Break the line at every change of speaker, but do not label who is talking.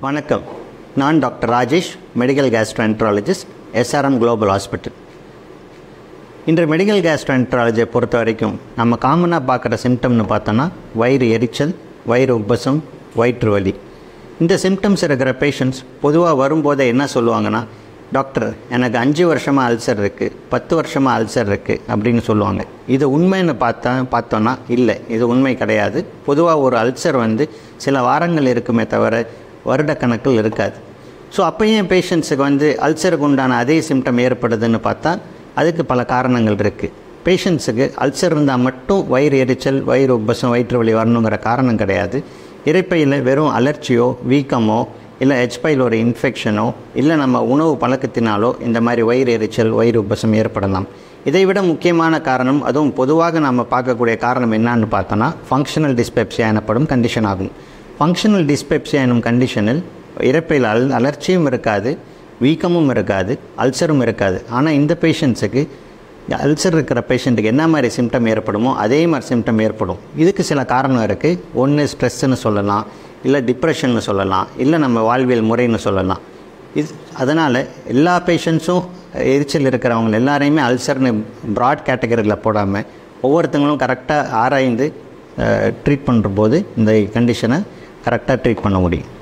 வணக்கம் நான் doctor Rajesh medical gastroenterologist SRM global hospital இன்று மெடிக்கல் கேஸ்ட்ரோஎன்ட்ராலஜியை பொறுத்த வரைக்கும் நம்ம காமனாக பார்க்குற சிம்டம்னு பார்த்தோன்னா வயிறு எரிச்சல் வயிறு உப்பசம் வயிற்று வலி இந்த சிம்டம்ஸ் இருக்கிற பேஷண்ட்ஸ் பொதுவாக வரும்போதே என்ன சொல்லுவாங்கன்னா டாக்டர் எனக்கு அஞ்சு வருஷமாக அல்சர் இருக்குது பத்து வருஷமாக அல்சர் இருக்குது அப்படின்னு சொல்லுவாங்க இது உண்மைன்னு பார்த்தா பார்த்தோன்னா இல்லை இது உண்மை கிடையாது பொதுவாக ஒரு அல்சர் வந்து சில வாரங்கள் இருக்குமே தவிர வருடக்கணக்கில் இருக்காது ஸோ அப்போ ஏன் பேஷண்ட்ஸுக்கு வந்து அல்சருக்கு உண்டான அதே சிம்டம் ஏற்படுதுன்னு பார்த்தா அதுக்கு பல காரணங்கள் இருக்குது பேஷண்ட்ஸுக்கு அல்சர் இருந்தால் மட்டும் வயிறு எரிச்சல் வயிறு உப்பசம் வயிற்று வலி வரணுங்கிற காரணம் கிடையாது இறைப்பையில் வெறும் அலர்ச்சியோ வீக்கமோ இல்லை ஹெச்பையில் ஒரு இன்ஃபெக்ஷனோ இல்லை நம்ம உணவு பழக்கத்தினாலோ இந்த மாதிரி வயிறு எரிச்சல் வயிறு உப்பசம் ஏற்படலாம் இதை விட முக்கியமான காரணம் அதுவும் பொதுவாக நம்ம பார்க்கக்கூடிய காரணம் என்னன்னு பார்த்தோன்னா ஃபங்க்ஷனல் டிஸ்பெப்சியா எனப்படும் கண்டிஷன் ஆகும் ஃபங்க்ஷனல் டிஸ்பெப்சியா எனும் கண்டிஷனில் இறப்பையில் அல் அலர்ச்சியும் இருக்காது வீக்கமும் இருக்காது அல்சரும் இருக்காது ஆனால் இந்த பேஷண்ட்ஸுக்கு அல்சர் இருக்கிற பேஷண்ட்டுக்கு என்ன மாதிரி சிம்டம் ஏற்படுமோ அதே மாதிரி சிம்டம் ஏற்படும் இதுக்கு சில காரணம் இருக்குது ஒன்று ஸ்ட்ரெஸ்ஸுன்னு சொல்லலாம் இல்லை டிப்ரெஷன்னு சொல்லலாம் இல்லை நம்ம வாழ்வியல் முறைன்னு சொல்லலாம் இது அதனால் எல்லா பேஷண்ட்ஸும் எரிச்சல் இருக்கிறவங்க எல்லாரையுமே அல்சர்னு ப்ராட் கேட்டகரியில் போடாமல் ஒவ்வொருத்தங்களும் கரெக்டாக ஆராய்ந்து ட்ரீட் பண்ணுற போது இந்த கண்டிஷனை கரெக்டாக ட்ரீட் பண்ண முடியும்